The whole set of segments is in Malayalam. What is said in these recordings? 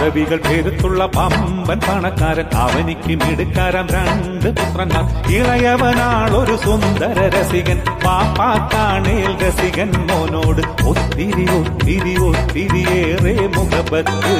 പദവികൾ പേരുത്തുള്ള പമ്പൻ പണക്കാരൻ അവനിക്ക് മിടുക്കാരം രണ്ട് പുത്രന്മാർ ഇളയവനാളൊരു സുന്ദര രസികൻ പാപ്പാക്കാണേൽ രസികൻ മോനോട് ഒത്തിരി ഒത്തിരി ഒത്തിരിയേറെ മുഖബത്ത്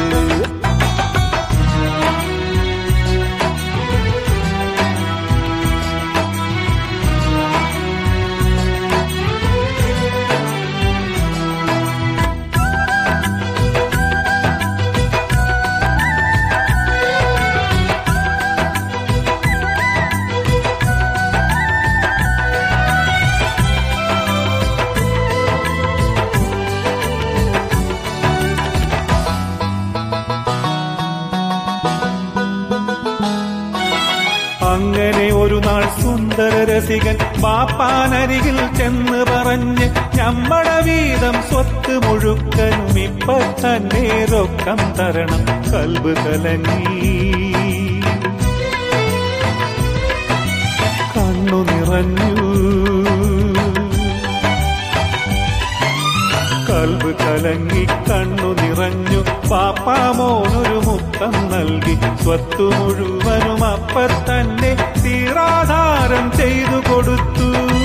അങ്ങനെ ഒരു നാൾ സുന്ദര രസികൻ ബാപ്പാനരികിൽ ചെന്ന് പറഞ്ഞ് ഞമ്മടെ വീതം സ്വത്ത് മുഴുക്കനും ഇപ്പൊ തന്നെ രൊക്കം തരണം കൽബ് കലങ്ങി കണ്ണു നിറഞ്ഞു കൽബ് കലങ്ങി കണ്ണു നിറഞ്ഞു പാപ്പാമോനൊരു മുത്തം നൽകി സ്വത്തു മുഴുവനും അപ്പ തന്നെ തീരാധാരം ചെയ്തു കൊടുത്തു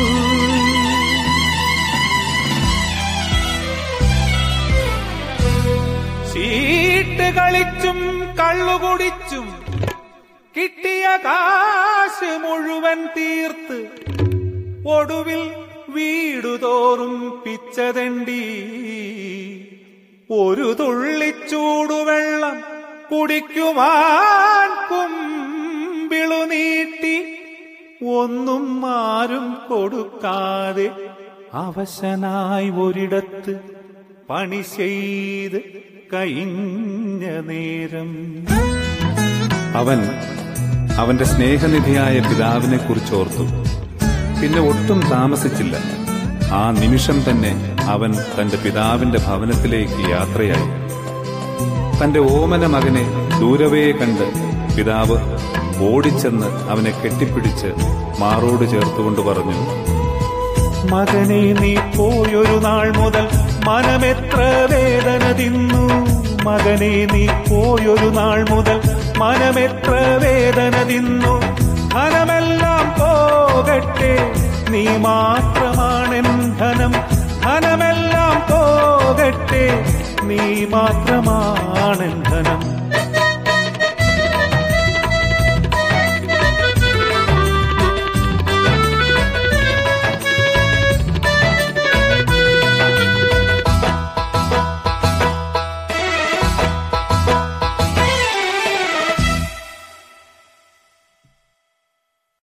ചീട്ട് കളിച്ചും കള്ളുകുടിച്ചും കിട്ടിയ കാശ് മുഴുവൻ തീർത്ത് ഒടുവിൽ വീടുതോറും പിച്ചതണ്ടി ഒരു തുള്ളിച്ചൂടുവെള്ളം കുടിക്കുവാൻ കുമ്പിളു നീട്ടി ഒന്നും ആരും കൊടുക്കാതെ അവശനായി ഒരിടത്ത് പണി ചെയ്ത് കഴിഞ്ഞ നേരം അവൻ അവന്റെ സ്നേഹനിധിയായ പിതാവിനെ കുറിച്ചോർത്തു പിന്നെ ഒട്ടും താമസിച്ചില്ല ആ നിമിഷം തന്നെ അവൻ തന്റെ പിതാവിന്റെ ഭവനത്തിലേക്ക് യാത്രയായി തന്റെ ഓമന മകനെ ദൂരവേ കണ്ട് പിതാവ് ഓടിച്ചെന്ന് അവനെ കെട്ടിപ്പിടിച്ച് മാറോട് ചേർത്തുകൊണ്ട് പറഞ്ഞു മകനെ നീ പോയൊരു നാൾ മുതൽ മനമെത്ര വേദന തിന്നു മകനെ നീ പോയൊരു നാൾ മുതൽ മനമെത്ര വേദന തിന്നു ധനമെല്ലാം പോകട്ടെ നീ മാത്രമാണെൻ